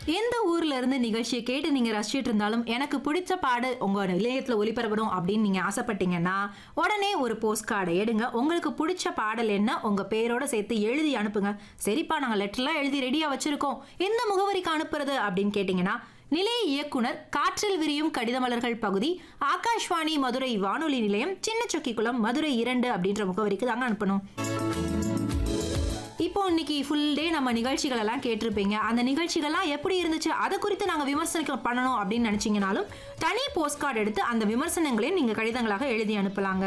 எந்த ஊர்ல இருந்து நிகழ்ச்சியை கேட்டு நீங்க ரசிச்சிட்டு இருந்தாலும் எனக்கு பிடிச்ச பாடு உங்க நிலையத்துல ஒளிபரப்பணும் அப்படின்னு நீங்க ஆசைப்பட்டீங்கன்னா உடனே ஒரு போஸ்ட் கார்டை எடுங்க உங்களுக்கு பிடிச்ச பாடல் என்ன உங்க பேரோட சேர்த்து எழுதி அனுப்புங்க சரிப்பா நாங்க லெட்டர்லாம் எழுதி ரெடியா வச்சிருக்கோம் எந்த முகவரிக்கு அனுப்புறது அப்படின்னு கேட்டீங்கன்னா நிலைய இயக்குனர் காற்றில் விரியும் கடிதமலர்கள் பகுதி ஆகாஷ்வாணி மதுரை வானொலி நிலையம் சின்ன சொக்கிக்குளம் மதுரை இரண்டு அப்படின்ற முகவரிக்கு தாங்க அனுப்பணும் இப்போ இன்னைக்கு ஃபுல் டே நம்ம நிகழ்ச்சிகள் எல்லாம் கேட்டிருப்பீங்க அந்த நிகழ்ச்சிகள்லாம் எப்படி இருந்துச்சு அதை குறித்து நாங்கள் விமர்சனம் பண்ணணும் அப்படின்னு நினைச்சீங்கனாலும் தனி போஸ்ட் கார்டு எடுத்து அந்த விமர்சனங்களையும் நீங்க கடிதங்களாக எழுதி அனுப்பலாங்க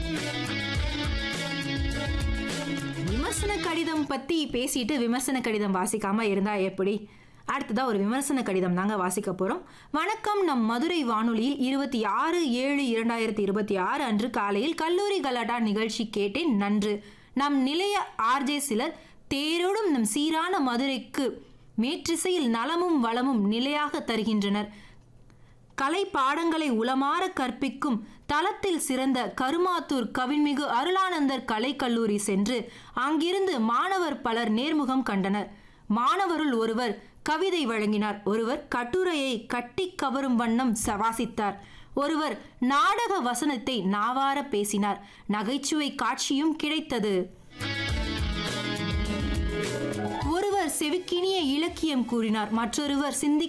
விமர்சன கடிதம் பத்தி பேசிட்டு விமர்சன கடிதம் வாசிக்காம இருந்தா எப்படி அடுத்ததா ஒரு விமர்சன கடிதம் தாங்க வாசிக்க போறோம் வணக்கம் நம் மதுரை வானொலியில் இருபத்தி ஆறு ஏழு இரண்டாயிரத்தி இருபத்தி ஆறு அன்று காலையில் கல்லூரி கலாட்டா நிகழ்ச்சி கேட்டேன் நன்று நம் நிலைய ஆர்ஜே சிலர் தேரோடும் நம் சீரான மதுரைக்கு மேற்றிசையில் நலமும் வளமும் நிலையாக தருகின்றனர் கலை பாடங்களை உளமாற கற்பிக்கும் தளத்தில் சிறந்த கருமாத்தூர் கவின்மிகு அருளானந்தர் கலைக்கல்லூரி சென்று அங்கிருந்து மாணவர் பலர் நேர்முகம் கண்டனர் மாணவருள் ஒருவர் கவிதை வழங்கினார் ஒருவர் கட்டுரையை கட்டி கவரும் வண்ணம் சவாசித்தார் ஒருவர் நாடக வசனத்தை நாவார பேசினார் நகைச்சுவை காட்சியும் கிடைத்தது ஒருவர் செவிக்கினிய இலக்கியம் கூறினார் மற்றொருவர் சிந்தி